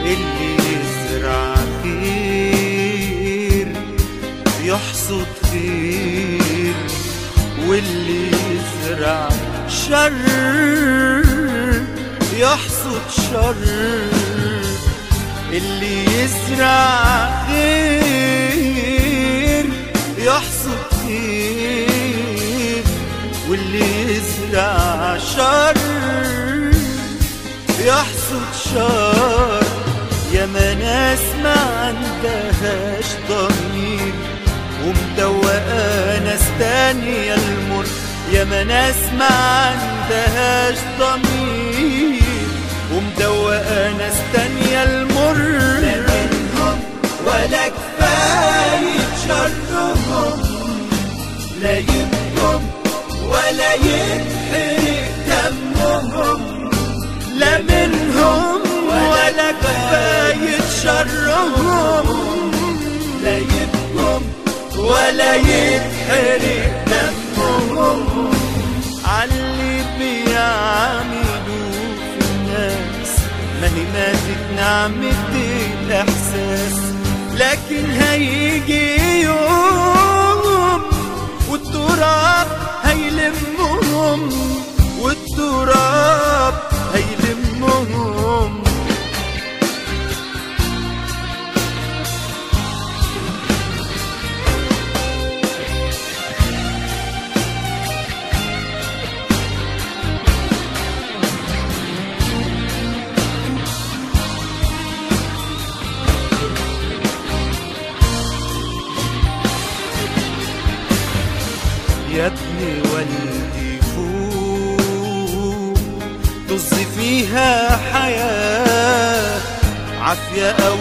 اللي يزرع خير يحصد خير واللي يزرع شر يحصد شر اللي يزرع خير يحصد خير واللي يزرع شر يحصد شر يا ما ناس ما عندهاش ضمير ومدوقة ناس تانية المر يا ما ناس ما عندهاش ضمير ومدوقة ناس تانية المر لا منهم ولا كفاية شرهم لا يبكم ولا يتحرق دمهم لا منهم ولا كفاية شرهم لا يبكم ولا يتحرق دمهم عاللي بيعملوا في الناس ما هي ماتت نعمة الإحساس لكن هيجي يوم والتراب هيلمهم والتراب هيلمهم يا ابن والدي فوق طز فيها حياة عافية أو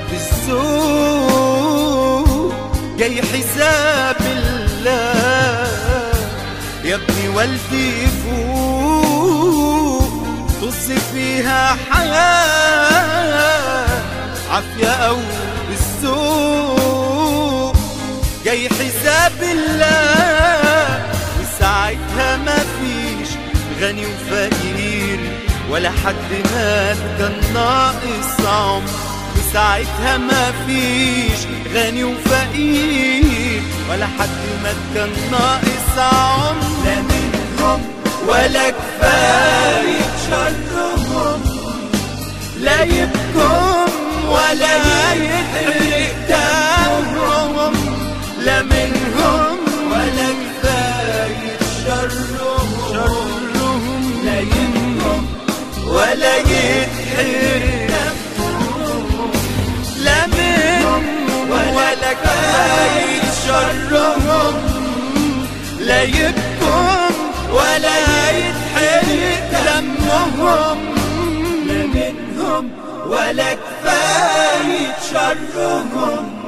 بالذوق جاي حساب الله يا ابن والدي فوق طز فيها حياة عافية أو بالذوق جاي حساب الله وساعتها ما فيش غني وفقير ولا حد مات كان ناقص عمر وساعتها ما فيش غني وفقير ولا حد مات كان ناقص عمر لا منهم ولا كفاية شرهم لا يبكم ولا يحرق دمهم لا منهم ولا كفاية شرهم شرهم لا ينهم ولا يتحرق دمهم لا منهم ولا كفاية شرهم لا يبكم ولا يتحرق دمهم لا منهم ولا كفاية شرهم